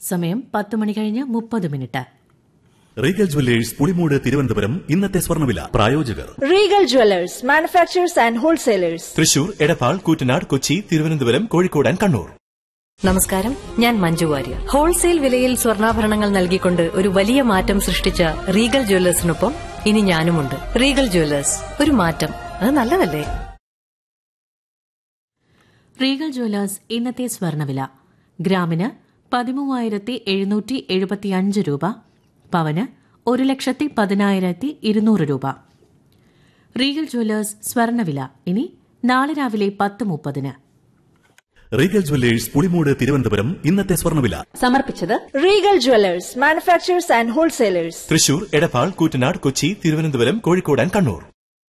സമയം പത്ത് മണി കഴിഞ്ഞ് മുപ്പത് മിനിറ്റ് റീഗൽ ജുവല്ലേഴ്സ് പുളിമൂട് തിരുവനന്തപുരം ഇന്നത്തെ സ്വർണ്ണവില പ്രായോജകർ Regal Jewelers, manufacturers and wholesalers. Thrissur Edappal Koottanad Kochi Thiruvananthapuram Kozhikode and Kannur നമസ്കാരം ഞാൻ മഞ്ജു വാര്യർ ഹോൾസെയിൽ വിലയിൽ സ്വർണ്ണാഭരണങ്ങൾ നൽകിക്കൊണ്ട് ഒരു വലിയ മാറ്റം സൃഷ്ടിച്ച റീഗൽ ജ്വല്ലേഴ്സിനൊപ്പം ഇനി ഞാനുമുണ്ട് റീഗൽ ജ്വല്ലേഴ്സ് ഒരു മാറ്റം അത് നല്ലതല്ലേ റീഗൽ ജ്വല്ലേഴ്സ് ഇന്നത്തെ സ്വർണ്ണവില ഗ്രാമിന് പതിമൂവായിരത്തി എഴുന്നൂറ്റി എഴുപത്തിയഞ്ച് രൂപ പവന് ഒരു ലക്ഷത്തി പതിനായിരത്തി ഇരുന്നൂറ് രൂപ റീഗൽ ജ്വല്ലേഴ്സ് സ്വർണ്ണവില ഇനി നാളെ രാവിലെ പത്ത് മുപ്പതിന് റീഗൽ ജുവല്ലേഴ്സ് പുളിമൂട് തിരുവനന്തപുരം ഇന്നത്തെ സ്വർണ്ണവില സമർപ്പിച്ചത് Regal Jewelers, manufacturers and wholesalers. Thrissur Edappal Koottanad Kochi Thiruvananthapuram Kozhikode and Kannur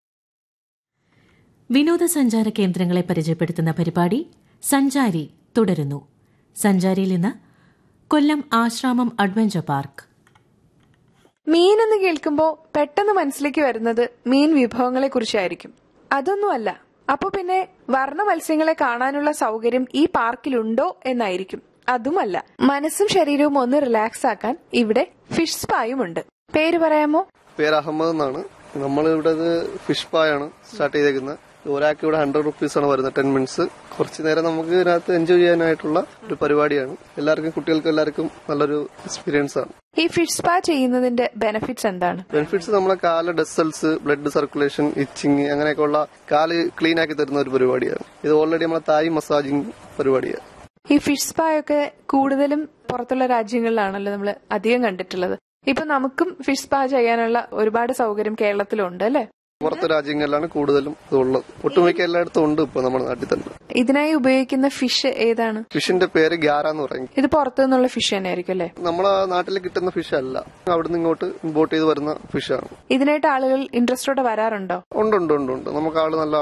വിനോദസഞ്ചാര കേന്ദ്രങ്ങളെ പരിചയപ്പെടുത്തുന്ന പരിപാടി സഞ്ചാരി തുടരുന്നു സഞ്ചാരിയിൽ ഇന്ന് കൊല്ലം ആശ്രാമം അഡ്വഞ്ചർ പാർക്ക് മീൻ എന്ന് കേൾക്കുമ്പോൾ പെട്ടെന്ന് മനസ്സിലേക്ക് വരുന്നത് മീൻ വിഭവങ്ങളെ കുറിച്ചായിരിക്കും അതൊന്നുമല്ല അപ്പൊ പിന്നെ വർണ്ണ മത്സ്യങ്ങളെ കാണാനുള്ള സൗകര്യം ഈ പാർക്കിലുണ്ടോ എന്നായിരിക്കും അതുമല്ല മനസ്സും ശരീരവും ഒന്ന് റിലാക്സ് ആക്കാൻ ഇവിടെ ഫിഷ് സ്പായും ഉണ്ട് പേര് പറയാമോ പേര് അഹമ്മദ് എന്നാണ് നമ്മൾ ഇവിടെ ഫിഷ് പായാണ് സ്റ്റാർട്ട് ചെയ്തേക്കുന്നത് ഒരാൾക്ക് ഇവിടെ ഹൺഡ്രഡ് റുപ്പീസ് ആണ് വരുന്നത് ടെൻ മിനിറ്റ്സ് കുറച്ച് നേരം നമുക്ക് ഇതിനകത്ത് എൻജോയ് ചെയ്യാനായിട്ടുള്ള ഒരു പരിപാടിയാണ് എല്ലാവർക്കും കുട്ടികൾക്ക് എല്ലാവർക്കും നല്ലൊരു എക്സ്പീരിയൻസ് ആണ് ഈ ഫിഷ് സ്പാ ചെയ്യുന്നതിന്റെ ബെനിഫിറ്റ്സ് എന്താണ് ബെനിഫിറ്റ്സ് നമ്മളെ കാല് ഡെസൽസ് ബ്ലഡ് സർക്കുലേഷൻ ഇച്ചിങ് അങ്ങനെയൊക്കെയുള്ള കാല് ക്ലീൻ ആക്കി തരുന്ന ഒരു പരിപാടിയാണ് ഇത് ഓൾറെഡി നമ്മളെ തായ് മസാജിങ് പരിപാടിയാണ് ഈ ഫിഷ് സ്പാ ഒക്കെ കൂടുതലും പുറത്തുള്ള രാജ്യങ്ങളിലാണല്ലോ നമ്മൾ അധികം കണ്ടിട്ടുള്ളത് ഇപ്പൊ നമുക്കും ഫിഷ് സ്പാ ചെയ്യാനുള്ള ഒരുപാട് സൗകര്യം കേരളത്തിലുണ്ട് അല്ലെ പുറത്തെ രാജ്യങ്ങളിലാണ് കൂടുതലും ഇതുള്ളത് ഒട്ടുമിക്ക എല്ലായിടത്തും ഉണ്ട് ഇപ്പൊ നമ്മുടെ നാട്ടിൽ തന്നെ ഇതിനായി ഉപയോഗിക്കുന്ന ഫിഷ് ഏതാണ് ഫിഷിന്റെ പേര് ഗ്യാര എന്ന് പറയും ഇത് പുറത്തു നിന്നുള്ള ഫിഷ് തന്നെയായിരിക്കും അല്ലെ നമ്മളെ നാട്ടിൽ കിട്ടുന്ന ഫിഷ് അല്ല അവിടുന്ന് ഇങ്ങോട്ട് ഇമ്പോർട്ട് ചെയ്ത് വരുന്ന ഫിഷാണ് ഇതിനായിട്ട് ആളുകൾ ഇൻട്രസ്റ്റോടെ വരാറുണ്ടോ ഉണ്ട് ഉണ്ട് ഉണ്ട് ഉണ്ട് നമുക്ക് ആള് നല്ല